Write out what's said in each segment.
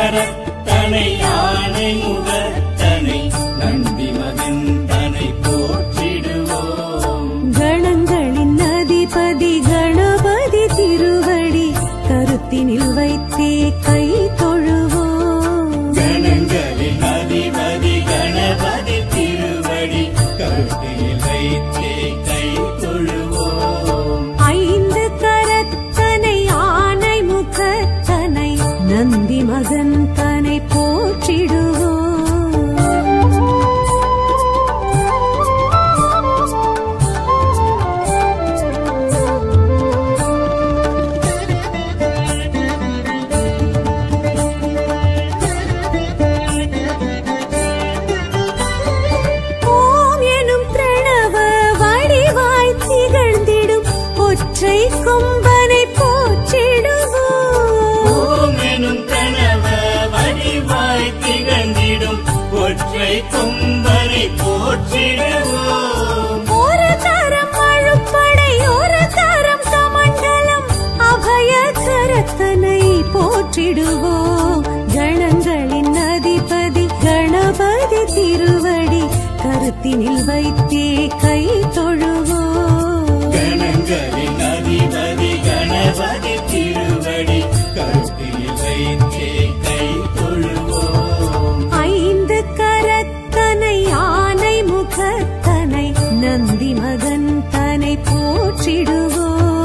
கரத்தனை யானை முகத்தனை நந்தி மகன் தனை போற்றிடுவோம் கணங்களின் அதிபதி கணபதி திருவடி கருத்தினில் வைத்தே கை தொழுவோம் கணங்களின் அதிபதி கணபதி திருவடி கருத்தில் வைத்தே கை தொழுவோம் ஐந்து கரத்தனை ஆனை முகத்தனை நந்தி மகன் தனை போற்றிடுவோம் ஓம் எனும் பிரணவ வடிவாய் திகழ்ந்திடும் ஒற்றை கொம்பனை போற்றிடுவோம் ஓம் எனும் கனவ வடிவாய் திகழ்ந்திடும் ஒற்றை கொம்பனை போற்றிடுவோம் ஒரு தரம் அழுப்படை ஒரு தரம் கமண்டலம் அபய கரத்தனை போற்றிடுவோம் கணங்களின் அதிபதி கணபதி திருவடி கருத்தினில் வைத்தே கை தொழுவோம் கணங்களின் அதிபதி கணபதி திருவடி கருத்தில் வைத்தே கை தொழுவோம் ஐந்து கரத்தனை யானை முகத்தனை நந்தி மகன் தனை போற்றிடுவோம்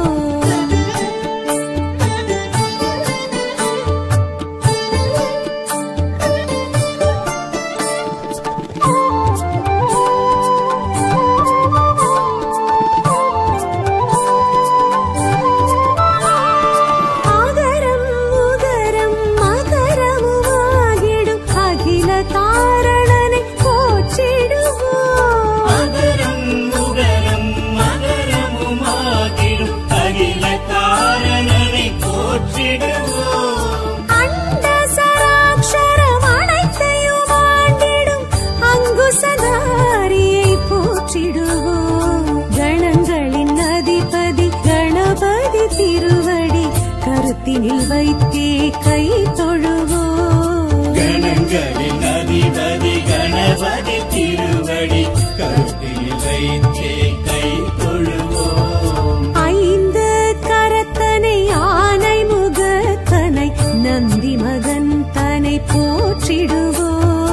ஆகரம் உகரம் மகரமுமாகிடும் அகில காரணனை போற்றிடுவோம் அகரம் உகரம் மகரமுமாகிடும் அகில காரணனை போற்றிடுவோம் அண்ட சராட்சரம் அனைத்தையும் ஆண்டிடும் அங்குசதாரியை போற்றிடுவோம் கணங்களின் அதிபதி கணபதி திருவடி கருத்தினில் வைத்தே கை தொழுவோம் கணங்களின் அதிபதி கணபதி திருவடி கருத்தில் வைத்தே கை தொழுவோம் ஐந்து கரத்தனை ஆனை முகத்தனை நந்தி மகன் தனை போற்றிடுவோம்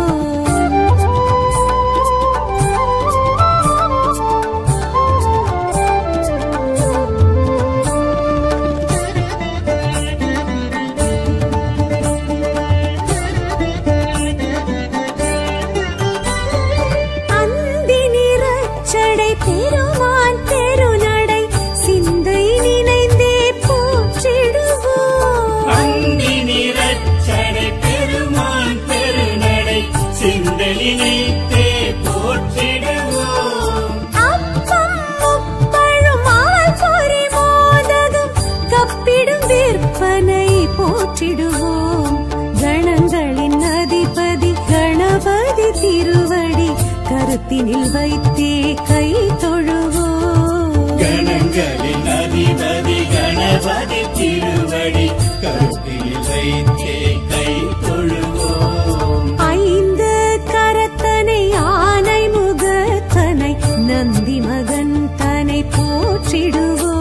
அந்தி நிறச்சடை பெருமான் பெருநடை சிந்தை நினைந்தே போற்றிடுவோம் அந்தி நிறச்சடை பெருமான் பெருநடை சிந்தலினைத்தே போற்றிடுவோம் அப்பம் முப்பழும் ஆள் பொறி மோதகம் கப்பிடும் விற்பனை போற்றிடுவோம் கணங்களின் அதிபதி கணபதி திருவடி கருத்தினில் வைத்தே கை தொழுவோம் கணங்களின் அதிபதி கணபதி திருவடி கருத்தில் வைத்தே கை தொழுவோம் ஐந்து கரத்தனை ஆனை முகத்தனை நந்தி மகன் தனை போற்றிடுவோம்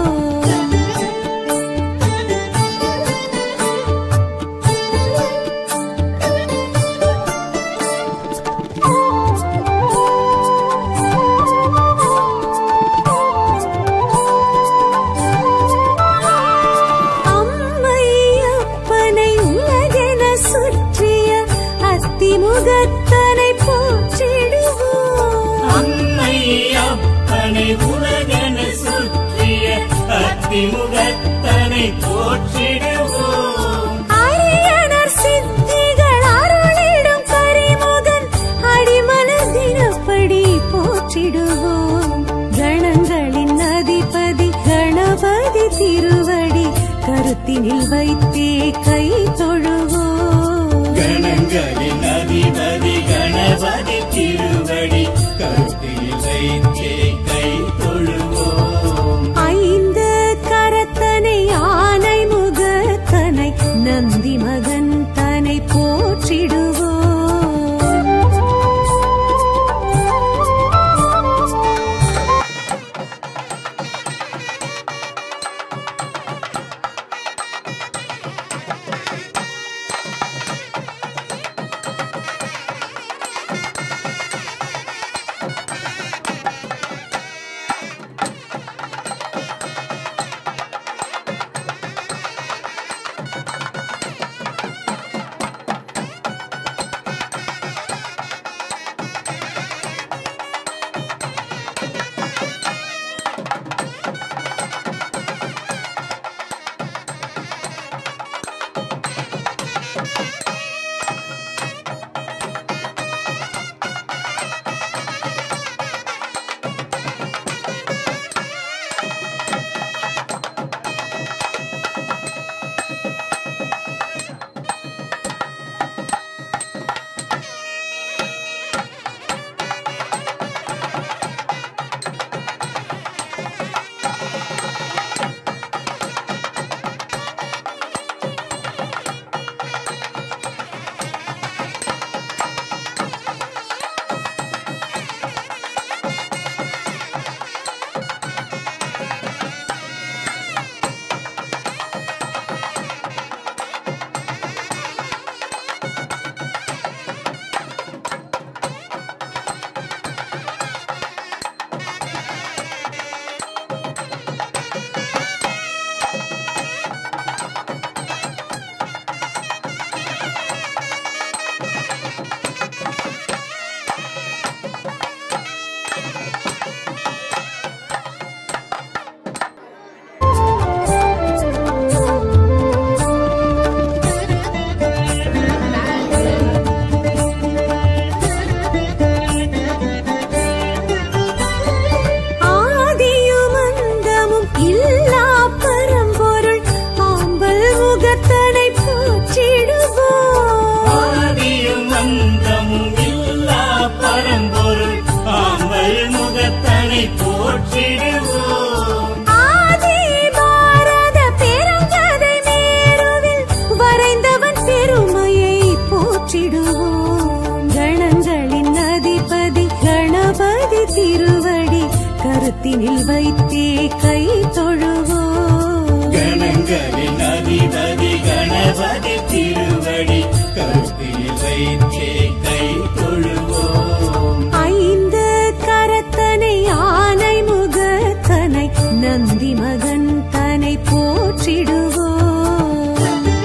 அம்மை அப்பனை உலகென சுற்றிய அத்திமுகத்தனை போற்றிடுவோம் அன்னை அப்பனை உலகன சுற்றிய அத்திமுகத்தனை போற்றிடுவோம் அரியணர் சித்திகள் அருளிடும் கரிமுகன் அடிமலர் தினப்படி போற்றிடுவோம் கணங்களின் அதிபதி கணபதி திருவடி கருத்தினில் வைத்தே கை தொழுவோம் கணங்களின் அதிபதி கணபதி திருவடி கருத்தில் வைத்தே கை தொழுவோம் ஐந்து கரத்தனை ஆனை முகத்தனை நந்தி மகன் தனை கணபதிநாதனை போற்றிடுவோம் ஆதி பாரத பெருங்கதை மேருவில் வரைந்தவன் பெருமையை போற்றிடுவோம் கணங்களின் அதிபதி கணபதி திருவடி கருத்தினில் வைத்தே கை தொழுவோம் கணங்களின் அதிபதி கணபதி திருவடி கருத்தில் வைத்தே கை தொழுவோம் ஐந்து கரத்தனை ஆனை முகத்தனை நந்தி மகன் தனை போற்றிடுவோம்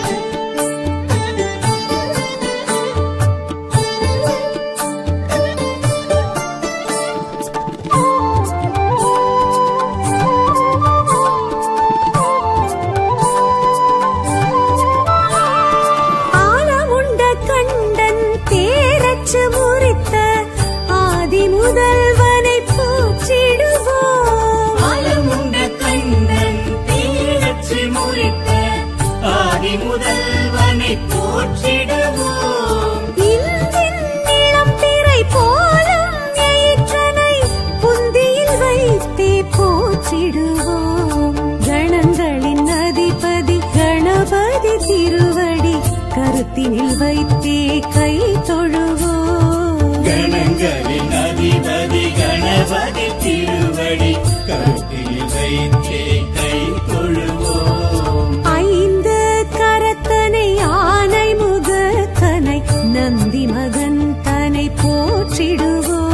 ஆலமுண்ட கண்டன் தேரச்சு முறித்த ஆதி முதல்வனை போற்றிடுவோம் ஆலமுண்ட கண்ணன் தீரச்சி முறித்த ஆதி முதல்வனை போற்றிடுவோம் இந்தின் நிலம் திரை போலும் எயிற்றனை புந்தியில் வைத்தே போற்றிடுவோம் கணங்களின் அதிபதி கணபதி திருவடி கருத்தினில் வைத்தே கை தொழுவோம் கணங்களின் அதிபதி கணபதி திருவடி கருத்தில் வைத்தே கை தொழுவோம் ஐந்து கரத்தனை ஆனை முகத்தனை நந்தி மகன் தனை போற்றிடுவோம்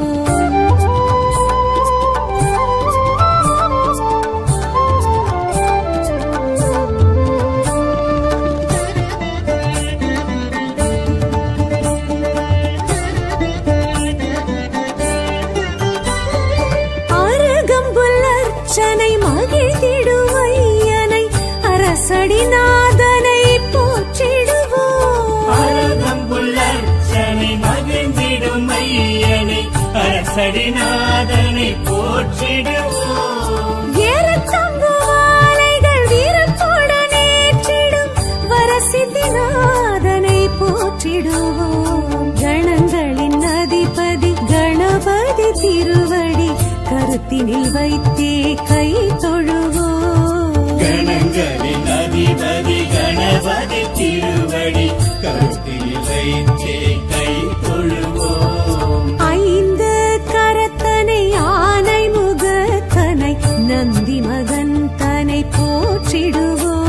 அருகம்புல் அர்ச்சனை மகிழ்ந்திடுவையனை அரசடிநாதனை போற்றிடுவோம் அழகம்புள்ளர்ச்சனை மகிழ்ந்திடும் ஐயனை அரசடிநாதனை போற்றிடுவோம் ஏறத்தம்பு மாலைகள் வீரத்துடன் ஏற்றிடும் வரசித்திநாதனை போற்றிடுவோம் கணங்களின் அதிபதி கணபதி திருவடி கருத்தினில் வைத்தே கை தொழுவோம் கணங்களின் அதிபதி கணபதி திருவடி கருத்தில் வைத்தே கை தொழுவோம் ஐந்து கரத்தனை ஆனை முகத்தனை நந்தி மகன் தனை போற்றிடுவோம்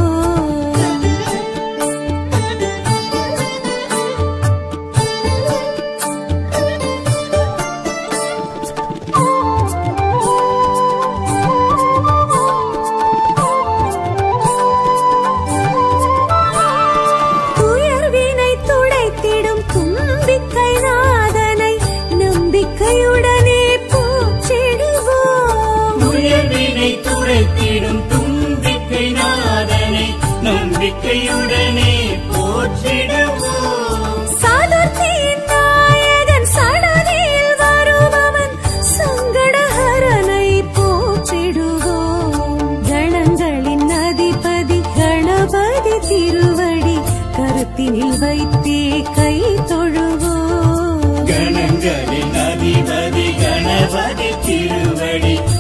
துயர்வினை துடைத்திடும் தும்பிக்கை நாதனை நம்பிக்கையுடனே போற்றிடுவோம் உயர்வினை துடைத்திடும் தும்பிக்கை நாதனை நம்பிக்கையுடனே போற்றிடுவோம் சதுர்த்தியின் நாயகன் சடதியில் வருபவன் சங்கடஹரனை போற்றிடுவோம் கணங்களின் அதிபதி கணபதி திருவடி கருத்தினில் வைத்தே கை தொழுவோம் கணங்களின் அதிபதி கணபதி திருவடி